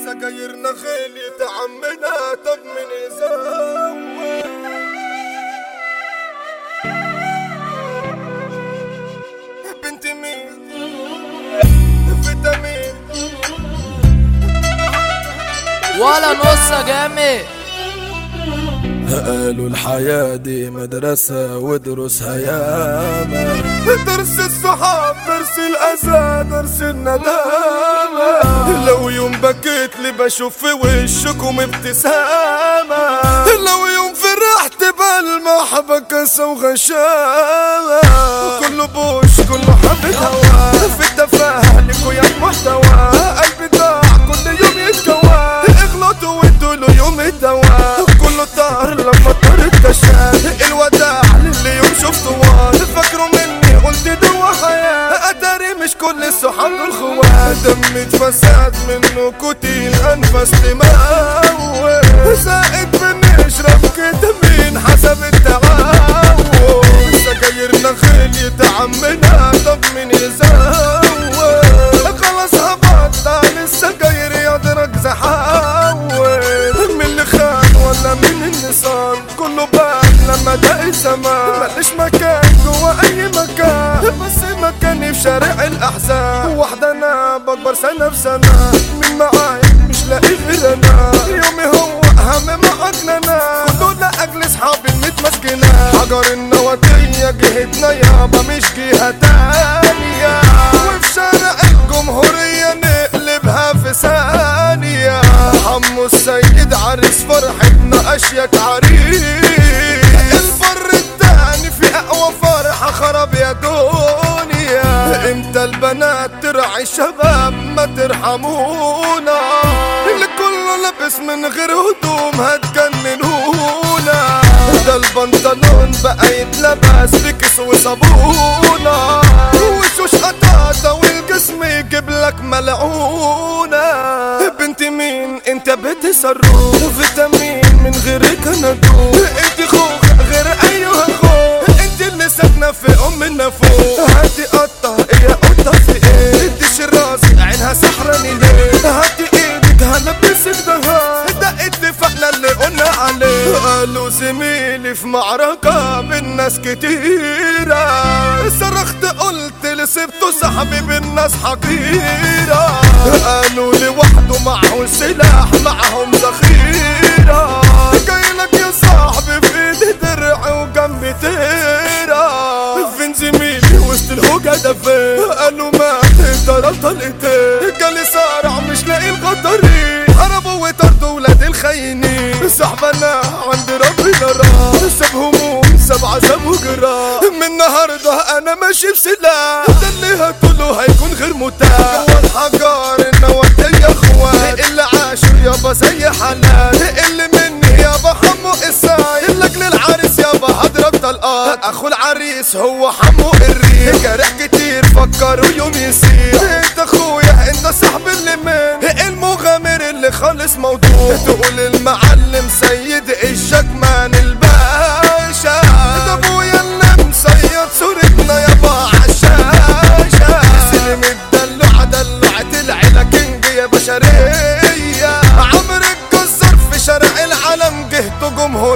سجايرنا غالية عمنا طب من يزود بنت مين فيتامين ولا نص جامد قالوا الحياة دي مدرسة وادرسها ياما درس الصحاب درس الأذى درس الندامة لو يوم بكيت لي بشوف في وشكم ابتسامة لو يوم فرحت بلمح بكسة وغشامة كله بوش كله حبة هوا في التفاهة لكو يا محتوى قلبي ضاع كل يوم يتكوى اغلطوا وادوا له يوم الدواء كله طار لما طار التشاد الوداع للي يوم شفته واد فاكروا مني قلت دوا حياة اتاري مش كل الصحاب دول خوات دمي اتفسد منه كوتين انفس تموت زائد بنشرب كتمين حسب التعود سجايرنا غليت عمنا طب مين يزود خلاص هبطت عن السجاير يضرك زحاول من اللي خان ولا من النصان كله بان لما ده الزمان ماليش مكان جوا اي مكان بس مكاني في شارع الاحزان واحدة انا بكبر سنة بسنة من معايا مش لاقي غير انا يومي هو اهم ما اجلنا كله لاجل اصحابي المتمسكنة حجر النواتية جهتنا يابا مش جهة تانية وفي شارع الجمهورية نقلبها في ثانية حمو السيد عريس فرحتنا اشيك عريس الفر التاني في اقوى فرحة خرب يا دنيا امتى البنات ترعي الشباب ما ترحمونا اللي كله لابس من غير هدوم هتجننونا ده البنطلون بقى يتلبس بكس وصابونة وشوش قطاطة والجسم يجيب لك ملعونة بنت مين انت بتصرف فيتامين من غيرك انا دوب انت خوخ غير ايها خوخ انت اللي ساكنة في ام النافوخ هاتي قطة يا قطة في ايه اديش الراس عينها سحراني ليه هاتي ايدك هلبسك دهان ده اتفقنا اللي قلنا عليه قالوا زميلي في معركة من ناس كتيرة صرخت قلت لسبته صاحبي بالناس حقيرة قالوا لوحده معه سلاح معهم ذخيرة جايلك يا صاحبي في ايدي درع وجنبي تيرة فين زميلي وسط الهوجة ده فين قالوا مات ضرب طلقتين جالي صارع مش لاقي الغدارين هربوا وطردوا ولاد الخاينين صاحبنا عند ربنا راح ساب هموم ساب عذاب وجراح من النهارده انا ماشي بسلاح ده اللي هتقوله هيكون غير متاح جوا الحجار النواتية يا اخوات اللي عاشوا يابا زي حالات اللي مني يابا حمو الساي لاجل العريس يابا هضرب طلقات اخو العريس هو حمو الريح جرح كتير فكروا يوم يسير انت اخويا انت صاحب اللي من المغامر اللي خالص موضوع تقول المعلم سيد الشكمان الباشا ده ابويا اللي مصيد صورتنا يابا عالشاشة سلم الدلوعة دلوعة العيلة كينج يا بشرية عمرو الجزار في شارع العالم جهته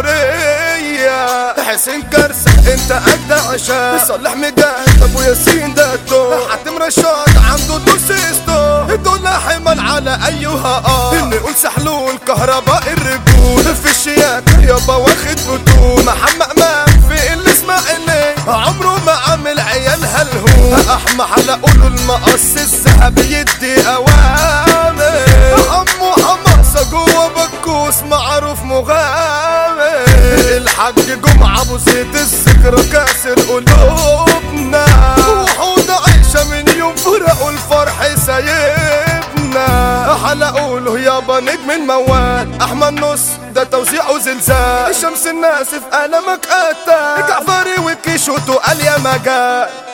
جمهورية حسين كرسة انت اجدع عشان صالح مجاهد ابو ياسين داتو حاتم رشاد عنده دوسيستو دول حمل على ايها اه نقول سحلول كهرباء الرجول في الشياكة يابا واخد بطول محمد امام في الاسماعيلي عمره ما عامل عيالها الهون احمى على قوله المقص الذهب يدي اوامر عمو حماسة جوه بكوس معروف مغامر الحاج جمعة ابو زيد الذكرى كاسر قلوبنا وحوض عيشة من يوم فرقوا الفرح سايبنا حلقوا له يابا نجم الموال احمد نص ده توزيع وزلزال شمس الناس في قلمك قتال جعفري وكيشوتو قال يا مجال